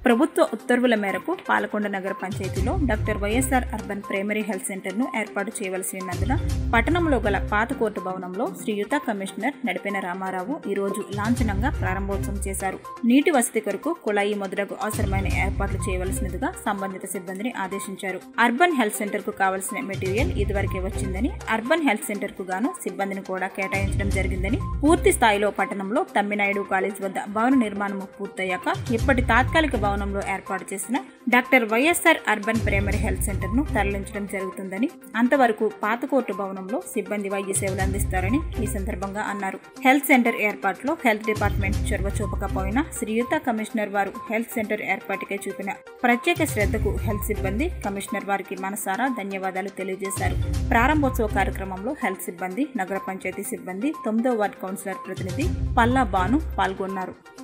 ప్రభుత్వ ఉత్తర్వుల మేరకు పాలకొండ నగర పంచాయతీలో doctor YSR urban primary health సెంటర్ను ఏర్పాటు చేయవలసి ఉన్నందున పట్టణంలో గల పాత కోర్టు భవనంలో శ్రీయుత కమిషనర్ నడిపిన రామారావు ఈ రోజు లాంఛనంగా ప్రారంభోత్సవం చేశారు నీటి వసతి కొరకు కుళాయి మొదలగు అవసరమైన ఏర్పాట్లు చేయవలసినదిగా సంబంధిత సిబ్బందిని ఆదేశించారు అర్బన్ హెల్త్ సెంటర్ కు కావలసిన మెటీరియల్ ఇదివరకే వచ్చిందని అర్బన్ హెల్త్ సెంటర్ కు గాను సిబ్బందిని కూడా కేటాయించడం జరిగిందని పూర్తి స్థాయిలో పట్టణంలో తమ్మినాయుడు కాలేజ్ వద్ద భవన నిర్మాణం పూర్తయ్యాక ఇప్పటి తాత్కాలిక భవనంలో ఏర్పాటు చేసిన doctor YSR urban primary health centre ను తరలించడం జరుగుతుందని అంతవరకు పాత కోర్టు భవనంలో సిబ్బంది వైద్య సేవలు అందిస్తారని ఈ సందర్భంగా అన్నారు హెల్త్ సెంటర్ ఏర్పాటులో హెల్త్ డిపార్ట్మెంట్ చొరవ చూపకపోయినా శ్రీయుత కమిషనర్ వారు హెల్త్ సెంటర్ ఏర్పాటుకై చూపిన ప్రత్యేక శ్రద్ధకు హెల్త్ సిబ్బంది కమిషనర్ వారికి మనసారా ధన్యవాదాలు తెలియజేశారు ప్రారంభోత్సవ కార్యక్రమంలో హెల్త్ సిబ్బంది నగర పంచాయతీ సిబ్బంది తొమ్మిదో వార్డు కౌన్సిలర్ ప్రతినిధి పల్లా బాను పాల్గొన్నారు